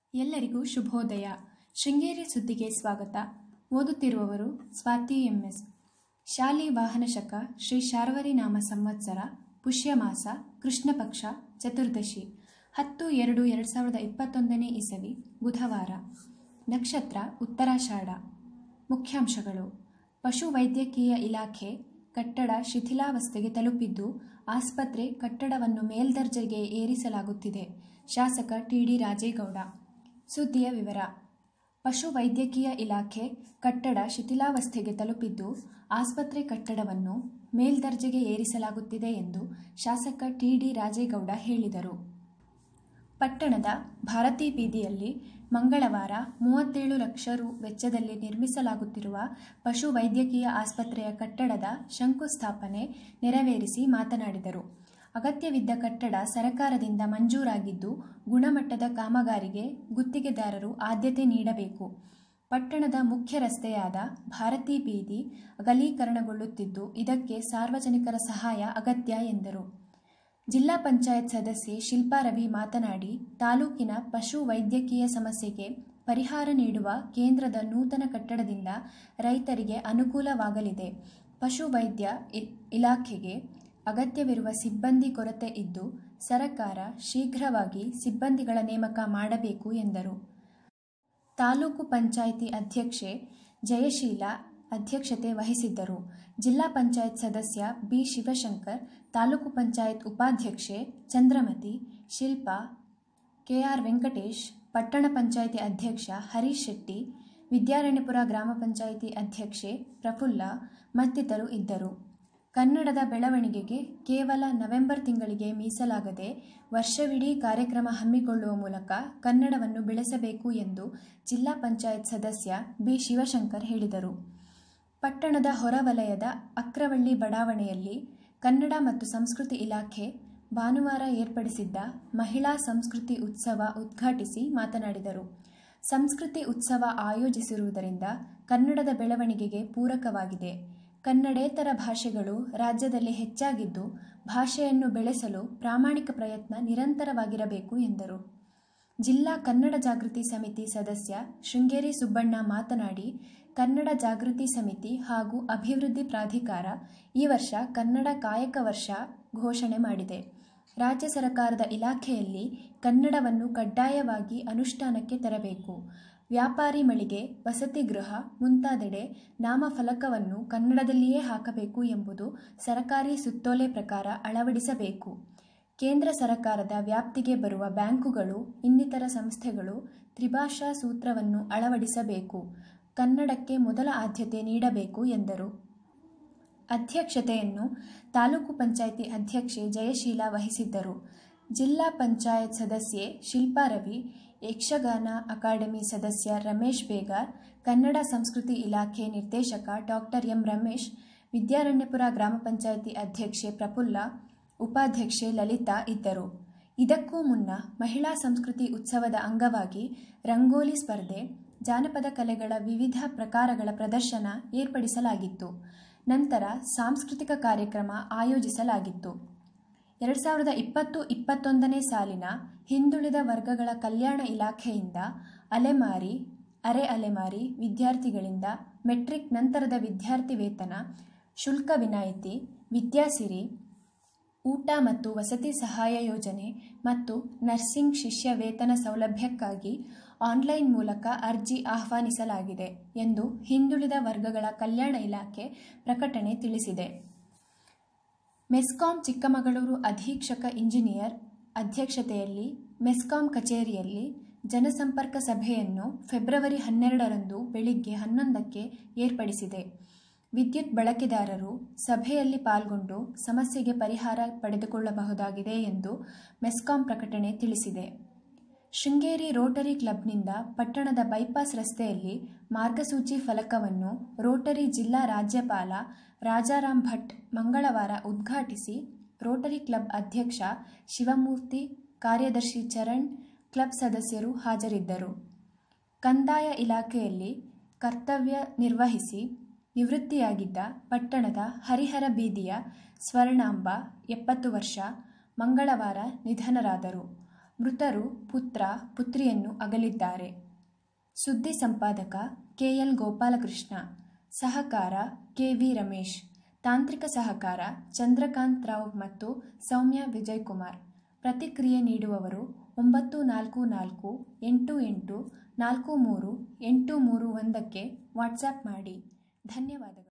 ಎಲ್ಲರಿಗೂ ಶುಭೋದಯ ಶೃಂಗೇರಿ ಸುದ್ದಿಗೆ ಸ್ವಾಗತ ಓದುತ್ತಿರುವವರು ಸ್ವಾತಿ ಎಂಎಸ್ ಶಾಲಿ ವಾಹನ ಶಕ ಶ್ರೀ ಶಾರ್ವರಿ ನಾಮ ಸಂವತ್ಸರ ಪುಷ್ಯಮಾಸ ಕೃಷ್ಣ ಪಕ್ಷ ಚತುರ್ದಶಿ ಹತ್ತು ಎರಡು ಎರಡು ಸಾವಿರದ ಇಪ್ಪತ್ತೊಂದನೇ ಇಸವಿ ಬುಧವಾರ ನಕ್ಷತ್ರ ಉತ್ತರಾಷಾಢ ಮುಖ್ಯಾಂಶಗಳು ಪಶು ವೈದ್ಯಕೀಯ ಇಲಾಖೆ ಕಟ್ಟಡ ಶಿಥಿಲಾವಸ್ಥೆಗೆ ತಲುಪಿದ್ದು ಆಸ್ಪತ್ರೆ ಕಟ್ಟಡವನ್ನು ಮೇಲ್ದರ್ಜೆಗೆ ಏರಿಸಲಾಗುತ್ತಿದೆ ಶಾಸಕ ಟಿಡಿ ರಾಜೇಗೌಡ ಸುದ್ದಿಯ ವಿವರ ಪಶು ವೈದ್ಯಕೀಯ ಇಲಾಖೆ ಕಟ್ಟಡ ಶಿಥಿಲಾವಸ್ಥೆಗೆ ತಲುಪಿದ್ದು ಆಸ್ಪತ್ರೆ ಕಟ್ಟಡವನ್ನು ಮೇಲ್ದರ್ಜೆಗೆ ಏರಿಸಲಾಗುತ್ತಿದೆ ಎಂದು ಶಾಸಕ ಟಿಡಿ ರಾಜೇಗೌಡ ಹೇಳಿದರು ಪಟ್ಟಣದ ಭಾರತೀ ಬೀದಿಯಲ್ಲಿ ಮಂಗಳವಾರ ಮೂವತ್ತೇಳು ಲಕ್ಷ ರು ವೆಚ್ಚದಲ್ಲಿ ನಿರ್ಮಿಸಲಾಗುತ್ತಿರುವ ಪಶು ವೈದ್ಯಕೀಯ ಆಸ್ಪತ್ರೆಯ ಕಟ್ಟಡದ ಶಂಕುಸ್ಥಾಪನೆ ನೆರವೇರಿಸಿ ಮಾತನಾಡಿದರು ಅಗತ್ಯವಿದ್ದ ಕಟ್ಟಡ ಸರಕಾರದಿಂದ ಮಂಜೂರಾಗಿದ್ದು ಗುಣಮಟ್ಟದ ಕಾಮಗಾರಿಗೆ ಗುತ್ತಿಗೆದಾರರು ಆದ್ಯತೆ ನೀಡಬೇಕು ಪಟ್ಟಣದ ಮುಖ್ಯ ರಸ್ತೆಯಾದ ಭಾರತೀ ಬೀದಿ ಅಗಲೀಕರಣಗೊಳ್ಳುತ್ತಿದ್ದು ಇದಕ್ಕೆ ಸಾರ್ವಜನಿಕರ ಸಹಾಯ ಅಗತ್ಯ ಎಂದರು ಜಿಲ್ಲಾ ಪಂಚಾಯತ್ ಸದಸ್ಯೆ ಶಿಲ್ಪಾ ರವಿ ಮಾತನಾಡಿ ತಾಲೂಕಿನ ಪಶು ವೈದ್ಯಕೀಯ ಸಮಸ್ಯೆಗೆ ಪರಿಹಾರ ನೀಡುವ ಕೇಂದ್ರದ ನೂತನ ಕಟ್ಟಡದಿಂದ ರೈತರಿಗೆ ಅನುಕೂಲವಾಗಲಿದೆ ಪಶು ವೈದ್ಯ ಇಲಾಖೆಗೆ ಅಗತ್ಯವಿರುವ ಸಿಬ್ಬಂದಿ ಕೊರತೆ ಇದ್ದು ಸರಕಾರ ಶೀಘ್ರವಾಗಿ ಸಿಬ್ಬಂದಿಗಳ ನೇಮಕ ಮಾಡಬೇಕು ಎಂದರು ತಾಲೂಕು ಪಂಚಾಯಿತಿ ಅಧ್ಯಕ್ಷೆ ಜಯಶೀಲ ಅಧ್ಯಕ್ಷತೆ ವಹಿಸಿದ್ದರು ಜಿಲ್ಲಾ ಪಂಚಾಯತ್ ಸದಸ್ಯ ಬಿ ಶಿವಶಂಕರ್ ತಾಲೂಕು ಪಂಚಾಯತ್ ಉಪಾಧ್ಯಕ್ಷೆ ಚಂದ್ರಮತಿ ಶಿಲ್ಪಾ ಕೆಆರ್ ವೆಂಕಟೇಶ್ ಪಟ್ಟಣ ಪಂಚಾಯಿತಿ ಅಧ್ಯಕ್ಷ ಹರೀಶ್ ಶೆಟ್ಟಿ ವಿದ್ಯಾರಣ್ಯಪುರ ಗ್ರಾಮ ಪಂಚಾಯಿತಿ ಅಧ್ಯಕ್ಷೆ ಪ್ರಫುಲ್ಲ ಮತ್ತಿತರರು ಇದ್ದರು ಕನ್ನಡದ ಬೆಳವಣಿಗೆಗೆ ಕೇವಲ ನವೆಂಬರ್ ತಿಂಗಳಿಗೆ ಮೀಸಲಾಗದೆ ವರ್ಷವಿಡೀ ಕಾರ್ಯಕ್ರಮ ಹಮ್ಮಿಕೊಳ್ಳುವ ಮೂಲಕ ಕನ್ನಡವನ್ನು ಬೆಳೆಸಬೇಕು ಎಂದು ಜಿಲ್ಲಾ ಪಂಚಾಯತ್ ಸದಸ್ಯ ಬಿ ಶಿವಶಂಕರ್ ಹೇಳಿದರು ಪಟ್ಟಣದ ಹೊರವಲಯದ ಅಕ್ರವಳ್ಳಿ ಬಡಾವಣೆಯಲ್ಲಿ ಕನ್ನಡ ಮತ್ತು ಸಂಸ್ಕೃತಿ ಇಲಾಖೆ ಭಾನುವಾರ ಏರ್ಪಡಿಸಿದ್ದ ಮಹಿಳಾ ಸಂಸ್ಕೃತಿ ಉತ್ಸವ ಉದ್ಘಾಟಿಸಿ ಮಾತನಾಡಿದರು ಸಂಸ್ಕೃತಿ ಉತ್ಸವ ಆಯೋಜಿಸಿರುವುದರಿಂದ ಕನ್ನಡದ ಬೆಳವಣಿಗೆಗೆ ಪೂರಕವಾಗಿದೆ ಕನ್ನಡೇತರ ಭಾಷೆಗಳು ರಾಜ್ಯದಲ್ಲಿ ಹೆಚ್ಚಾಗಿದ್ದು ಭಾಷೆಯನ್ನು ಬೆಳೆಸಲು ಪ್ರಾಮಾಣಿಕ ಪ್ರಯತ್ನ ನಿರಂತರವಾಗಿರಬೇಕು ಎಂದರು ಜಿಲ್ಲಾ ಕನ್ನಡ ಜಾಗೃತಿ ಸಮಿತಿ ಸದಸ್ಯ ಶೃಂಗೇರಿ ಸುಬ್ಬಣ್ಣ ಮಾತನಾಡಿ ಕನ್ನಡ ಜಾಗೃತಿ ಸಮಿತಿ ಹಾಗೂ ಅಭಿವೃದ್ಧಿ ಪ್ರಾಧಿಕಾರ ಈ ವರ್ಷ ಕನ್ನಡ ಕಾಯಕ ವರ್ಷ ಘೋಷಣೆ ಮಾಡಿದೆ ರಾಜ್ಯ ಸರ್ಕಾರದ ಇಲಾಖೆಯಲ್ಲಿ ಕನ್ನಡವನ್ನು ಕಡ್ಡಾಯವಾಗಿ ಅನುಷ್ಠಾನಕ್ಕೆ ತರಬೇಕು ವ್ಯಾಪಾರಿ ಮಳಿಗೆ ವಸತಿ ಗೃಹ ಮುಂತಾದೆಡೆ ನಾಮಫಲಕವನ್ನು ಕನ್ನಡದಲ್ಲಿಯೇ ಹಾಕಬೇಕು ಎಂಬುದು ಸರಕಾರಿ ಸುತ್ತೋಲೆ ಪ್ರಕಾರ ಅಳವಡಿಸಬೇಕು ಕೇಂದ್ರ ಸರಕಾರದ ವ್ಯಾಪ್ತಿಗೆ ಬರುವ ಬ್ಯಾಂಕುಗಳು ಇನ್ನಿತರ ಸಂಸ್ಥೆಗಳು ತ್ರಿಭಾಷಾ ಸೂತ್ರವನ್ನು ಅಳವಡಿಸಬೇಕು ಕನ್ನಡಕ್ಕೆ ಮೊದಲ ಆದ್ಯತೆ ನೀಡಬೇಕು ಎಂದರು ಅಧ್ಯಕ್ಷತೆಯನ್ನು ತಾಲೂಕು ಪಂಚಾಯಿತಿ ಅಧ್ಯಕ್ಷೆ ಜಯಶೀಲ ವಹಿಸಿದ್ದರು ಜಿಲ್ಲಾ ಪಂಚಾಯತ್ ಸದಸ್ಯೆ ಶಿಲ್ಪಾ ರವಿ ಯಕ್ಷಗಾನ ಅಕಾಡೆಮಿ ಸದಸ್ಯ ರಮೇಶ್ ಬೇಗಾರ್ ಕನ್ನಡ ಸಂಸ್ಕೃತಿ ಇಲಾಖೆ ನಿರ್ದೇಶಕ ಡಾಕ್ಟರ್ ಎಂ ರಮೇಶ್ ವಿದ್ಯಾರಣ್ಯಪುರ ಗ್ರಾಮ ಪಂಚಾಯಿತಿ ಅಧ್ಯಕ್ಷೆ ಪ್ರಫುಲ್ಲ ಉಪಾಧ್ಯಕ್ಷೆ ಲಲಿತಾ ಇದ್ದರು ಇದಕ್ಕೂ ಮುನ್ನ ಮಹಿಳಾ ಸಂಸ್ಕೃತಿ ಉತ್ಸವದ ಅಂಗವಾಗಿ ರಂಗೋಲಿ ಸ್ಪರ್ಧೆ ಜಾನಪದ ಕಲೆಗಳ ವಿವಿಧ ಪ್ರಕಾರಗಳ ಪ್ರದರ್ಶನ ಏರ್ಪಡಿಸಲಾಗಿತ್ತು ನಂತರ ಸಾಂಸ್ಕೃತಿಕ ಕಾರ್ಯಕ್ರಮ ಆಯೋಜಿಸಲಾಗಿತ್ತು ಎರಡು ಸಾವಿರದ ಇಪ್ಪತ್ತು ಇಪ್ಪತ್ತೊಂದನೇ ಸಾಲಿನ ಹಿಂದುಳಿದ ವರ್ಗಗಳ ಕಲ್ಯಾಣ ಇಲಾಖೆಯಿಂದ ಅಲೆಮಾರಿ ಅರೆ ಅಲೆಮಾರಿ ವಿದ್ಯಾರ್ಥಿಗಳಿಂದ ಮೆಟ್ರಿಕ್ ನಂತರದ ವಿದ್ಯಾರ್ಥಿ ವೇತನ ಶುಲ್ಕ ವಿನಾಯಿತಿ ವಿದ್ಯಾಸಿರಿ ಊಟ ಮತ್ತು ವಸತಿ ಸಹಾಯ ಯೋಜನೆ ಮತ್ತು ನರ್ಸಿಂಗ್ ಶಿಷ್ಯ ವೇತನ ಸೌಲಭ್ಯಕ್ಕಾಗಿ ಆನ್ಲೈನ್ ಮೂಲಕ ಅರ್ಜಿ ಆಹ್ವಾನಿಸಲಾಗಿದೆ ಎಂದು ಹಿಂದುಳಿದ ವರ್ಗಗಳ ಕಲ್ಯಾಣ ಇಲಾಖೆ ಪ್ರಕಟಣೆ ತಿಳಿಸಿದೆ ಮೆಸ್ಕಾಂ ಚಿಕ್ಕಮಗಳೂರು ಅಧೀಕ್ಷಕ ಇಂಜಿನಿಯರ್ ಅಧ್ಯಕ್ಷತೆಯಲ್ಲಿ ಮೆಸ್ಕಾಂ ಕಚೇರಿಯಲ್ಲಿ ಜನಸಂಪರ್ಕ ಸಭೆಯನ್ನು ಫೆಬ್ರವರಿ ಹನ್ನೆರಡರಂದು ಬೆಳಿಗ್ಗೆ ಹನ್ನೊಂದಕ್ಕೆ ಏರ್ಪಡಿಸಿದೆ ವಿದ್ಯುತ್ ಬಳಕೆದಾರರು ಸಭೆಯಲ್ಲಿ ಪಾಲ್ಗೊಂಡು ಸಮಸ್ಯೆಗೆ ಪರಿಹಾರ ಪಡೆದುಕೊಳ್ಳಬಹುದಾಗಿದೆ ಎಂದು ಮೆಸ್ಕಾಂ ಪ್ರಕಟಣೆ ತಿಳಿಸಿದೆ ಶೃಂಗೇರಿ ರೋಟರಿ ಕ್ಲಬ್ನಿಂದ ಪಟ್ಟಣದ ಬೈಪಾಸ್ ರಸ್ತೆಯಲ್ಲಿ ಮಾರ್ಗಸೂಚಿ ಫಲಕವನ್ನು ರೋಟರಿ ಜಿಲ್ಲಾ ರಾಜ್ಯಪಾಲ ರಾಜಾರಾಮ್ ಭಟ್ ಮಂಗಳವಾರ ಉದ್ಘಾಟಿಸಿ ರೋಟರಿ ಕ್ಲಬ್ ಅಧ್ಯಕ್ಷ ಶಿವಮೂರ್ತಿ ಕಾರ್ಯದರ್ಶಿ ಚರಣ್ ಕ್ಲಬ್ ಸದಸ್ಯರು ಹಾಜರಿದ್ದರು ಕಂದಾಯ ಇಲಾಖೆಯಲ್ಲಿ ಕರ್ತವ್ಯ ನಿರ್ವಹಿಸಿ ನಿವೃತ್ತಿಯಾಗಿದ್ದ ಪಟ್ಟಣದ ಹರಿಹರ ಬೀದಿಯ ಸ್ವರ್ಣಾಂಬ ಎಪ್ಪತ್ತು ವರ್ಷ ಮಂಗಳವಾರ ನಿಧನರಾದರು ಮೃತರು ಪುತ್ರ ಪುತ್ರಿಯನ್ನು ಅಗಲಿದ್ದಾರೆ ಸುದ್ದಿ ಸಂಪಾದಕ ಕೆಎಲ್ ಗೋಪಾಲಕೃಷ್ಣ ಸಹಕಾರ ಕೆವಿ ರಮೇಶ್ ತಾಂತ್ರಿಕ ಸಹಕಾರ ಚಂದ್ರಕಾಂತ್ ರಾವ್ ಮತ್ತು ಸೌಮ್ಯ ವಿಜಯಕುಮಾರ್ ಪ್ರತಿಕ್ರಿಯೆ ನೀಡುವವರು ಒಂಬತ್ತು ನಾಲ್ಕು ನಾಲ್ಕು ಎಂಟು ಎಂಟು ನಾಲ್ಕು ಮೂರು ಎಂಟು ಮೂರು ಒಂದಕ್ಕೆ ವಾಟ್ಸ್ಯಾಪ್ ಮಾಡಿ ಧನ್ಯವಾದಗಳು